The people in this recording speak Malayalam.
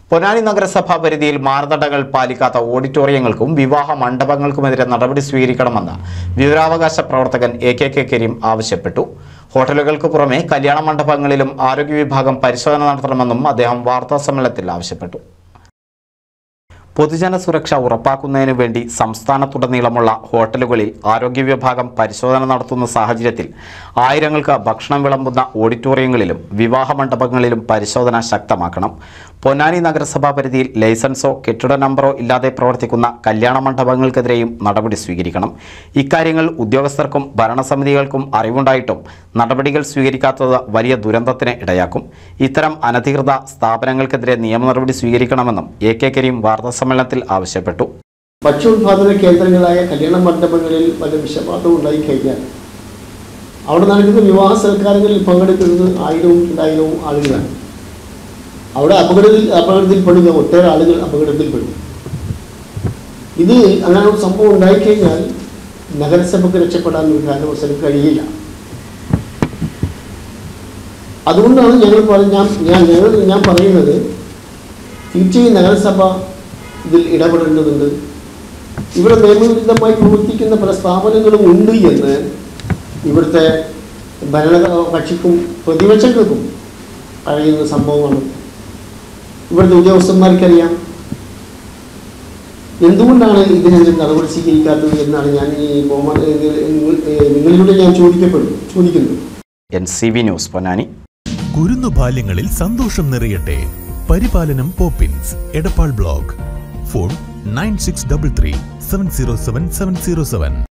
പൊന്നാനി നഗരസഭാ പരിധിയിൽ മാനദണ്ഡങ്ങൾ പാലിക്കാത്ത ഓഡിറ്റോറിയങ്ങൾക്കും വിവാഹ മണ്ഡപങ്ങൾക്കുമെതിരെ നടപടി സ്വീകരിക്കണമെന്ന് വിവരാവകാശ പ്രവർത്തകൻ എ കെ കെ കരീം ആവശ്യപ്പെട്ടു ഹോട്ടലുകൾക്ക് പുറമെ കല്യാണ മണ്ഡപങ്ങളിലും ആരോഗ്യ വിഭാഗം പരിശോധന നടത്തണമെന്നും അദ്ദേഹം വാർത്താസമ്മേളനത്തിൽ ആവശ്യപ്പെട്ടു പൊതുജന സുരക്ഷ ഉറപ്പാക്കുന്നതിനു വേണ്ടി സംസ്ഥാനത്തുടനീളമുള്ള ഹോട്ടലുകളിൽ ആരോഗ്യ വിഭാഗം പരിശോധന നടത്തുന്ന സാഹചര്യത്തിൽ ആയിരങ്ങൾക്ക് ഭക്ഷണം വിളമ്പുന്ന ഓഡിറ്റോറിയങ്ങളിലും വിവാഹ മണ്ഡപങ്ങളിലും പരിശോധന ശക്തമാക്കണം പൊന്നാനി നഗരസഭാ പരിധിയിൽ ലൈസൻസോ കെട്ടിട നമ്പറോ ഇല്ലാതെ പ്രവർത്തിക്കുന്ന കല്യാണ മണ്ഡപങ്ങൾക്കെതിരെയും നടപടി സ്വീകരിക്കണം ഇക്കാര്യങ്ങൾ ഉദ്യോഗസ്ഥർക്കും ഭരണസമിതികൾക്കും അറിവുണ്ടായിട്ടും നടപടികൾ സ്വീകരിക്കാത്തത് വലിയ ദുരന്തത്തിന് ഇടയാക്കും ഇത്തരം അനധികൃത സ്ഥാപനങ്ങൾക്കെതിരെ നിയമ നടപടി സ്വീകരിക്കണമെന്നും എ കെ കരീം വാർത്താസമ്മേളനത്തിൽ ആവശ്യപ്പെട്ടു ഭക്ഷ്യോത്പാദന കേന്ദ്രങ്ങളായ കല്യാണ മണ്ഡപങ്ങളിൽ വല്ല വിഷബാധം ഉണ്ടായിക്കഴിഞ്ഞാൽ അവിടെ നടക്കുന്ന വിവാഹ സൽക്കാരങ്ങളിൽ പങ്കെടുക്കുന്നത് ആയിരവും രണ്ടായിരവും ആളുകളാണ് അവിടെ അപകടത്തിൽ അപകടത്തിൽപ്പെടുക ഒട്ടേറെ ആളുകൾ അപകടത്തിൽപ്പെടും ഇത് അങ്ങനെ ഒരു സംഭവം ഉണ്ടായിക്കഴിഞ്ഞാൽ നഗരസഭയ്ക്ക് രക്ഷപ്പെടാൻ ഒരു കാരണവശാലും കഴിയില്ല അതുകൊണ്ടാണ് ഞങ്ങൾ പറഞ്ഞ ഞാൻ ഞാൻ ഞങ്ങൾ ഞാൻ പറയുന്നത് തീർച്ചയായും നഗരസഭ ഇതിൽ ഇടപെടേണ്ടതുണ്ട് ഇവിടെ നിയമവിരുദ്ധമായി പ്രവർത്തിക്കുന്ന പല സ്ഥാപനങ്ങളും ഉണ്ട് എന്ന് ഇവിടുത്തെ ഭരണ കക്ഷിക്കും പ്രതിപക്ഷങ്ങൾക്കും അറിയുന്ന സംഭവമാണ് ഇവിടുത്തെ ഉദ്യോഗസ്ഥന്മാർക്കറിയാം എന്തുകൊണ്ടാണ് ഇതിനെതിരെ നടപടി സ്വീകരിക്കാത്തത് എന്നാണ് ഞാൻ ഈ ബഹുമാന നിങ്ങളിലൂടെ ഞാൻ ചോദിക്കപ്പെടുന്നു ചോദിക്കുന്നത് N C V news Ponnani കുരുന്നു ബാല്യങ്ങളിൽ സന്തോഷം നിറയട്ടെ പരിപാലനം Poppins Edappal block phone nine six double three seven zero seven seven zero seven